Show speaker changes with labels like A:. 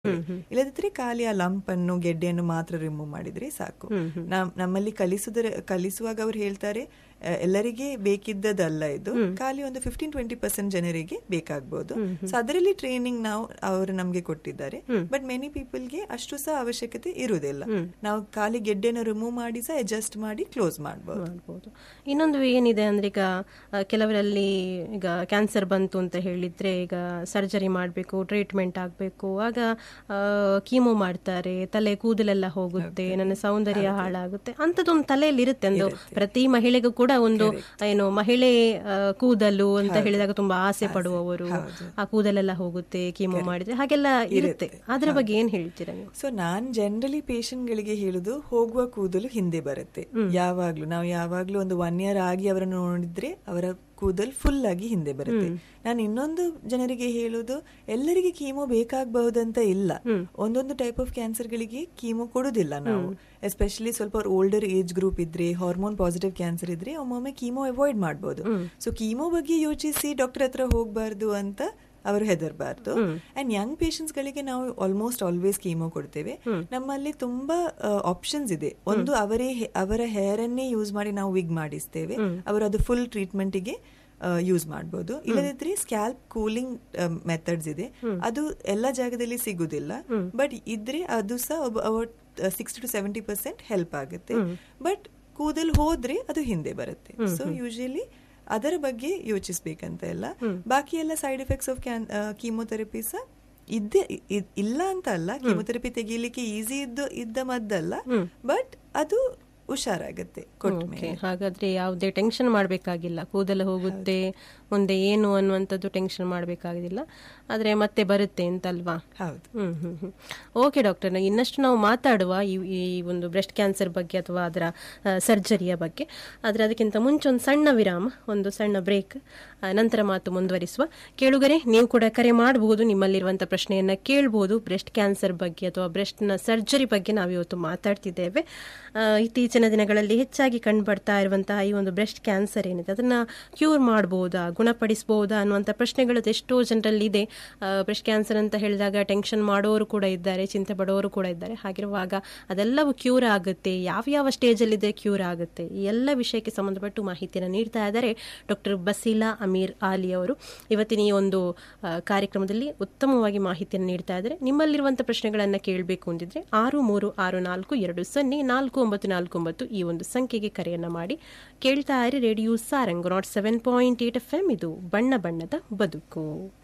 A: ಇಲ್ಲದಿದ್ರೆ ಖಾಲಿ ಆ ಲಂಪ್ ಅನ್ನು ಗೆಡ್ಡೆಯನ್ನು ಮಾತ್ರ ರಿಮೂವ್ ಮಾಡಿದ್ರೆ ಸಾಕು ನಮ್- ನಮ್ಮಲ್ಲಿ ಕಲಿಸುವುದರ ಕಲಿಸುವಾಗ ಅವ್ರು ಹೇಳ್ತಾರೆ ಆ, ಎಲ್ಲರಿಗೆ ಬೇಕಿದ್ದದಲ್ಲ ಇದು ಖಾಲಿ ಒಂದು ಫಿಫ್ಟೀನ್ ಟ್ವೆಂಟಿ ಪರ್ಸೆಂಟ್ ಜನರಿಗೆ ಬೇಕಾಗಬಹುದು ಸೊ ಅದರಲ್ಲಿ ಟ್ರೈನಿಂಗ್ ನಾವು ಅವರು ನಮ್ಗೆ ಕೊಟ್ಟಿದ್ದಾರೆ ಬಟ್ ಮೆನಿ ಪೀಪಲ್ಗೆ ಅಷ್ಟು ಸಹ ಅವಶ್ಯಕತೆ ಇರುವುದಿಲ್ಲ ನಾವು ಖಾಲಿ ಗೆಡ್ಡೆನ ರಿಮೂವ್ ಮಾಡಿ ಸಹ ಅಡ್ಜಸ್ಟ್ ಮಾಡಿ ಕ್ಲೋಸ್ ಮಾಡಬಹುದು
B: ಮಾಡ್ಬೋದು ಇನ್ನೊಂದು ಏನಿದೆ ಅಂದ್ರೆ ಈಗ ಆ, ಕೆಲವರಲ್ಲಿ ಈಗ ಕ್ಯಾನ್ಸರ್ ಬಂತು ಅಂತ ಹೇಳಿದ್ರೆ ಈಗ ಸರ್ಜರಿ ಮಾಡಬೇಕು ಟ್ರೀಟ್ಮೆಂಟ್ ಆಗಬೇಕು ಆಗ ಕೀಮೋ ಮಾಡ್ತಾರೆ ತಲೆ ಕೂದಲೆಲ್ಲ ಹೋಗುತ್ತೆ ನನ್ನ ಸೌಂದರ್ಯ ಹಾಳಾಗುತ್ತೆ ಅಂಥದ್ದೊಂದು ತಲೆಯಲ್ಲಿ ಇರುತ್ತೆ ಒಂದು ಪ್ರತಿ ಮಹಿಳೆಗೂ ಕೂಡ ಒಂದು ಏನು ಮಹಿಳೆ ಆ, ಕೂದಲು ಅಂತ ಹೇಳಿದಾಗ ತುಂಬಾ ಆಸೆ ಪಡುವವರು ಆ ಕೂದಲೆಲ್ಲ ಹೋಗುತ್ತೆ ಕೀಮೋ ಮಾಡಿದ್ರೆ ಹಾಗೆಲ್ಲ ಇರುತ್ತೆ ಅದ್ರ ಬಗ್ಗೆ ಏನ್ ಹೇಳ್ತೀರಾ ನೀವು
A: ಸೊ ನಾನ್ ಜನರಲಿ ಗಳಿಗೆ ಹೇಳುದು ಹೋಗುವ ಕೂದಲು ಹಿಂದೆ ಬರುತ್ತೆ ಯಾವಾಗ್ಲೂ ನಾವು ಯಾವಾಗ್ಲೂ ಒಂದು ಒನ್ ಇಯರ್ ಆಗಿ ಅವರನ್ನು ನೋಡಿದ್ರೆ ಅವರ ಕೂದಲು ಫುಲ್ ಆಗಿ ಹಿಂದೆ ಬರುತ್ತೆ ನಾನು ಇನ್ನೊಂದು ಜನರಿಗೆ ಹೇಳುದು ಎಲ್ಲರಿಗೆ ಕೀಮೋ ಬೇಕಾಗಬಹುದಂತ ಇಲ್ಲ ಒಂದೊಂದು ಟೈಪ್ ಆಫ್ ಕ್ಯಾನ್ಸರ್ಗಳಿಗೆ ಕೀಮೋ ಕೊಡುದಿಲ್ಲ ನಾವು ಎಸ್ಪೆಷಲಿ ಸ್ವಲ್ಪ ಓಲ್ಡರ್ ಏಜ್ ಗ್ರೂಪ್ ಇದ್ರೆ ಹಾರ್ಮೋನ್ ಪಾಸಿಟಿವ್ ಕ್ಯಾನ್ಸರ್ ಇದ್ರೆ ಒಮ್ಮೊಮ್ಮೆ ಕೀಮೋ ಅವಾಯ್ಡ್ ಮಾಡಬಹುದು ಸೊ ಕೀಮೋ ಬಗ್ಗೆ ಯೋಚಿಸಿ ಡಾಕ್ಟರ್ ಹತ್ರ ಹೋಗ್ಬಾರ್ದು ಅಂತ ಅವರು ಹೆದರ್ಬಾರ್ದು ಅಂಡ್ ಯಂಗ್ ಪೇಷಂಟ್ಸ್ ಗಳಿಗೆ ನಾವು ಆಲ್ಮೋಸ್ಟ್ ಆಲ್ವೇಸ್ ಕೀಮೋ ಕೊಡ್ತೇವೆ ನಮ್ಮಲ್ಲಿ ತುಂಬಾ ಆಪ್ಷನ್ಸ್ ಇದೆ ಒಂದು ಅವರೇ ಹೆ- ಅವರ ಹೇರ್ ಅನ್ನೇ ಯೂಸ್ ಮಾಡಿ ನಾವು ವಿಗ್ ಮಾಡಿಸ್ತೇವೆ ಅವರು ಅದು ಫುಲ್ ಟ್ರೀಟ್ಮೆಂಟ್ ಗೆ ಯೂಸ್ ಮಾಡಬಹುದು ಇಲ್ಲದಿದ್ರೆ ಸ್ಕ್ಯಾಲ್ಪ್ ಕೂಲಿಂಗ್ ಮೆಥಡ್ಸ್ ಇದೆ ಅದು ಎಲ್ಲ ಜಾಗದಲ್ಲಿ ಸಿಗುದಿಲ್ಲ ಬಟ್ ಇದ್ರೆ ಅದು ಸಹ about sixty to seventy percent help ಆಗುತ್ತೆ ಬಟ್ ಕೂದಲು ಹೋದ್ರೆ ಅದು ಹಿಂದೆ ಬರುತ್ತೆ ಸೊ ಯೂಶಲಿ ಅದರ ಬಗ್ಗೆ ಯೋಚಿಸ್ಬೇಕಂತ ಎಲ್ಲ ಬಾಕಿ ಎಲ್ಲ side effects of can chemotherapy ಸಹ ಇದ್ದೇ ಇ- ಇಲ್ಲ ಅಂತ ಅಲ್ಲ ಕೀಮೋಥೆರಪಿ ತೆಗೀಲಿಕ್ಕೆ ಈಸಿ ಇದ್ದು ಇದ್ದ ಮದ್ದಲ್ಲ ಬಟ್ ಅದು ಹುಷಾರಾಗತ್ತೆ ಕೊಟ್ಟ
B: ಓಕೆ ಹಾಗಾದ್ರೆ ಯಾವುದೇ ಟೆನ್ಷನ್ ಮಾಡಬೇಕಾಗಿಲ್ಲ ಕೂದಲು ಹೋಗುತ್ತೆ ಮುಂದೆ ಏನು ಅನ್ನುವಂಥದ್ದು ಟೆನ್ಷನ್ ಮಾಡಬೇಕಾಗಿಲ್ಲ ಆದ್ರೆ ಮತ್ತೆ ಬರುತ್ತೆ ಅಂತಲ್ವಾ
A: ಹೌದು
B: ಹ್ಮ್ ಹ್ಮ್ ಹ್ಮ್ ಓಕೆ ಡಾಕ್ಟರ್ ಇನ್ನಷ್ಟು ನಾವು ಮಾತಾಡುವ ಈ ಈ ಒಂದು ಬ್ರೆಸ್ಟ್ ಕ್ಯಾನ್ಸರ್ ಬಗ್ಗೆ ಅಥವಾ ಅದರ ಸರ್ಜರಿಯ ಬಗ್ಗೆ ಆದರೆ ಅದಕ್ಕಿಂತ ಮುಂಚೆ ಒಂದು ಸಣ್ಣ ವಿರಾಮ ಒಂದು ಸಣ್ಣ ಬ್ರೇಕ್ ನಂತರ ಮಾತು ಮುಂದುವರಿಸುವ ಕೇಳುಗರೆ ನೀವು ಕೂಡ ಕರೆ ಮಾಡಬಹುದು ನಿಮ್ಮಲ್ಲಿರುವಂಥ ಪ್ರಶ್ನೆಯನ್ನ ಕೇಳಬಹುದು ಬ್ರೆಸ್ಟ್ ಕ್ಯಾನ್ಸರ್ ಬಗ್ಗೆ ಅಥವಾ ಬ್ರೆಸ್ಟ್ನ ಸರ್ಜರಿ ಬಗ್ಗೆ ನಾವು ಇವತ್ತು ಮಾತಾಡ್ತಿದ್ದೇವೆ ಆ, ಇತ್ತೀಚಿನ ದಿನಗಳಲ್ಲಿ ಹೆಚ್ಚಾಗಿ ಕಂಡುಬರ್ತಾ ಇರುವಂತಹ ಈ ಒಂದು ಬ್ರೆಸ್ಟ್ ಕ್ಯಾನ್ಸರ್ ಏನಿದೆ ಅದನ್ನ ಕ್ಯೂರ್ ಮಾಡಬಹುದಾ ಗುಣಪಡಿಸಬಹುದಾ ಅನ್ನುವಂಥ ಪ್ರಶ್ನೆಗಳು ಎಷ್ಟೋ ಜನರಲ್ಲಿ ಇದೆ ಬ್ರೆಸ್ಟ್ ಕ್ಯಾನ್ಸರ್ ಅಂತ ಹೇಳಿದಾಗ ಟೆನ್ಷನ್ ಮಾಡೋರು ಕೂಡ ಇದ್ದಾರೆ ಚಿಂತೆ ಪಡೋರು ಕೂಡ ಇದ್ದಾರೆ ಹಾಗಿರುವಾಗ ಅದೆಲ್ಲವೂ ಕ್ಯೂರ್ ಆಗುತ್ತೆ ಯಾವ ಯಾವ ಸ್ಟೇಜಲ್ಲಿದೆ ಕ್ಯೂರ್ ಆಗುತ್ತೆ ಈ ಎಲ್ಲ ವಿಷಯಕ್ಕೆ ಸಂಬಂಧಪಟ್ಟು ಮಾಹಿತಿಯನ್ನು ನೀಡ್ತಾ ಇದ್ದಾರೆ ಡಾಕ್ಟರ್ ಬಸೀಲಾ ಅಮೀರ್ ಆಲಿ ಅವರು ಇವತ್ತಿನ ಈ ಒಂದು ಆ, ಕಾರ್ಯಕ್ರಮದಲ್ಲಿ ಉತ್ತಮವಾಗಿ ಮಾಹಿತಿಯನ್ನು ನೀಡ್ತಾ ಇದ್ದಾರೆ ನಿಮ್ಮಲ್ಲಿರುವಂಥ ಪ್ರಶ್ನೆಗಳನ್ನು ಕೇಳಬೇಕು ಅಂದಿದ್ರೆ ಆರು ಮೂರು ಆರು ನಾಲ್ಕು ಎರಡು ಸೊನ್ನೆ ನಾಲ್ಕು ಒಂಬತ್ತು ನಾಲ್ಕು ಒಂಬತ್ತು ಈ ಒಂದು ಸಂಖ್ಯೆಗೆ ಕರೆಯನ್ನ ಮಾಡಿ ಕೇಳ್ತಾ ಇರಿ Radio Sarang nought seven point eight F M ಇದು ಬಣ್ಣ ಬಣ್ಣದ ಬದುಕು